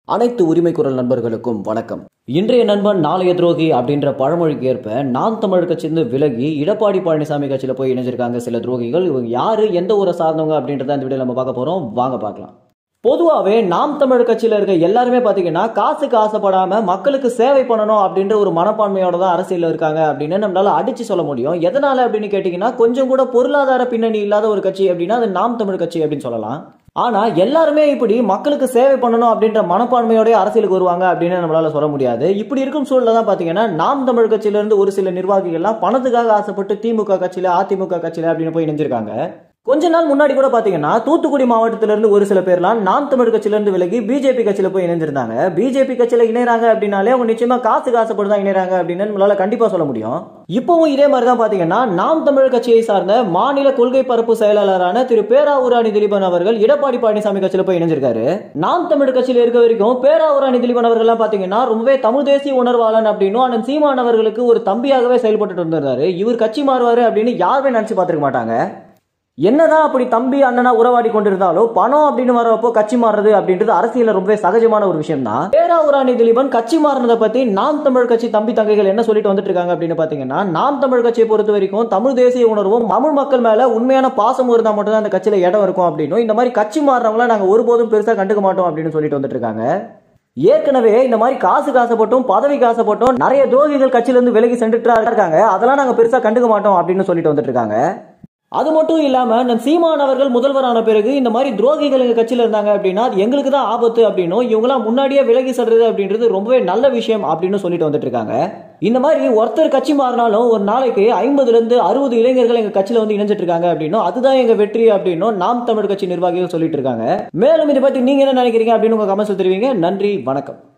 அனைத்து உரிமை குரல் நண்பர்களுக்கும் வணக்கம் இன்றைய நண்பன் நாளைய துரோகி அப்படின்ற பழமொழிக்கு ஏற்ப நாம் தமிழ் கட்சியிலிருந்து விலகி எடப்பாடி பழனிசாமி கட்சியில போய் இணைஞ்சிருக்காங்க சில துரோகிகள் இவங்க யாரு எந்த ஊரை சார்ந்தவங்க அப்படின்றத இந்த வீடியோ நம்ம பார்க்க போறோம் வாங்க பார்க்கலாம் பொதுவாகவே நாம் தமிழ் கட்சியில இருக்க எல்லாருமே பாத்தீங்கன்னா காசுக்கு ஆசைப்படாம மக்களுக்கு சேவை பண்ணணும் அப்படின்ற ஒரு மனப்பான்மையோட தான் அரசியல் இருக்காங்க அப்படின்னு நம்மளால அடிச்சு சொல்ல முடியும் எதனால அப்படின்னு கேட்டீங்கன்னா கொஞ்சம் கூட பொருளாதார பின்னணி இல்லாத ஒரு கட்சி அப்படின்னா அது நாம் தமிழ் கட்சி அப்படின்னு சொல்லலாம் ஆனா எல்லாருமே இப்படி மக்களுக்கு சேவை பண்ணணும் அப்படின்ற மனப்பான்மையோட அரசியலுக்கு வருவாங்க அப்படின்னு நம்மளால சொல்ல முடியாது இப்படி இருக்கும் சூழல்ல தான் பாத்தீங்கன்னா நாம் தமிழ் கட்சியில இருந்து ஒரு சில நிர்வாகிகள்லாம் பணத்துக்காக ஆசைப்பட்டு திமுக கட்சியில அதிமுக கட்சியில அப்படின்னு போய் இணைஞ்சிருக்காங்க கொஞ்ச நாள் முன்னாடி கூட பாத்தீங்கன்னா தூத்துக்குடி மாவட்டத்தில இருந்து ஒரு சில பேர்லாம் நாம் தமிழ் கட்சியில இருந்து விலகி பிஜேபி கட்சியில போய் இணைஞ்சிருந்தாங்க பிஜேபி கட்சியில இணைறாங்க அப்படின்னாலே அவங்க நிச்சயமா காசுக்கு ஆசைப்பட்டு தான் இணைறாங்க அப்படின்னு நம்மளால கண்டிப்பா சொல்ல முடியும் இப்பவும் இதே மாதிரி தான் பாத்தீங்கன்னா நாம் தமிழ் கட்சியை சார்ந்த மாநில கொள்கை பரப்பு செயலாளரான திரு பேராவூராணி திலீபன் அவர்கள் எடப்பாடி பழனிசாமி கட்சியில போய் இணைஞ்சிருக்காரு நாம் தமிழ் கட்சியில இருக்க வரைக்கும் பேராவூராணி திலீபன் அவர்கள் எல்லாம் பாத்தீங்கன்னா ரொம்பவே தமிழ் தேசிய உணர்வாளன் அப்படின்னும் அண்ணன் சீமான் அவர்களுக்கு ஒரு தம்பியாகவே செயல்பட்டு இருந்தாரு இவர் கட்சி மாறுவாரு அப்படின்னு யாருமே நினைச்சு பார்த்திருக்க மாட்டாங்க என்னதான் அப்படி தம்பி அண்ணனா உறவாடி கொண்டிருந்தாலும் பணம் அப்படின்னு வரப்போ கட்சி மாறுறது அப்படின்றது அரசியல ரொம்பவே சகஜமான ஒரு விஷயம் தான் பேராவூராணி திலீபன் கட்சி மாறினதை பத்தி நாம் தமிழ் கட்சி தம்பி தங்கைகள் என்ன சொல்லிட்டு வந்துட்டு இருக்காங்க அப்படின்னு பாத்தீங்கன்னா நாம் தமிழ் கட்சியை பொறுத்த வரைக்கும் தமிழ் தேசிய உணர்வும் தமிழ் மக்கள் மேல உண்மையான பாசம் இருந்தா மட்டும் தான் அந்த கட்சியில இடம் இருக்கும் அப்படின்னும் இந்த மாதிரி கட்சி மாறுறவங்கள நாங்க ஒருபோதும் பெருசா கண்டுக்க மாட்டோம் அப்படின்னு சொல்லிட்டு வந்துட்டு இருக்காங்க ஏற்கனவே இந்த மாதிரி காசு காசப்பட்டும் பதவி காசப்பட்டும் நிறைய துரோகிகள் கட்சியில இருந்து விலகி சென்றுட்டு இருக்காங்க அதெல்லாம் நாங்க பெருசா கண்டுக்க மாட்டோம் அப்படின்னு சொல்லிட்டு வந்துட்டு இருக்காங்க அது மட்டும் இல்லாம நம் சீமான் அவர்கள் முதல்வரான பிறகு இந்த மாதிரி துரோகிகள் எங்க கட்சியில இருந்தாங்க அப்படின்னா அது எங்களுக்கு தான் ஆபத்து அப்படின்னும் இவங்களாம் முன்னாடியே விலகி செல்றது அப்படின்றது ரொம்பவே நல்ல விஷயம் அப்படின்னு சொல்லிட்டு வந்துட்டு இருக்காங்க இந்த மாதிரி ஒருத்தர் கட்சி மாறினாலும் ஒரு நாளைக்கு ஐம்பதுல இருந்து அறுபது இளைஞர்கள் எங்க கட்சியில வந்து இணைஞ்சிட்டு இருக்காங்க அப்படின்னும் அதுதான் எங்க வெற்றி அப்படின்னும் நாம் தமிழ் கட்சி நிர்வாகிகள் சொல்லிட்டு இருக்காங்க மேலும் இதை பத்தி நீங்க என்ன நினைக்கிறீங்க அப்படின்னு உங்க கமெண்ட்ஸ் தெரிவிங்க நன்றி வணக்கம்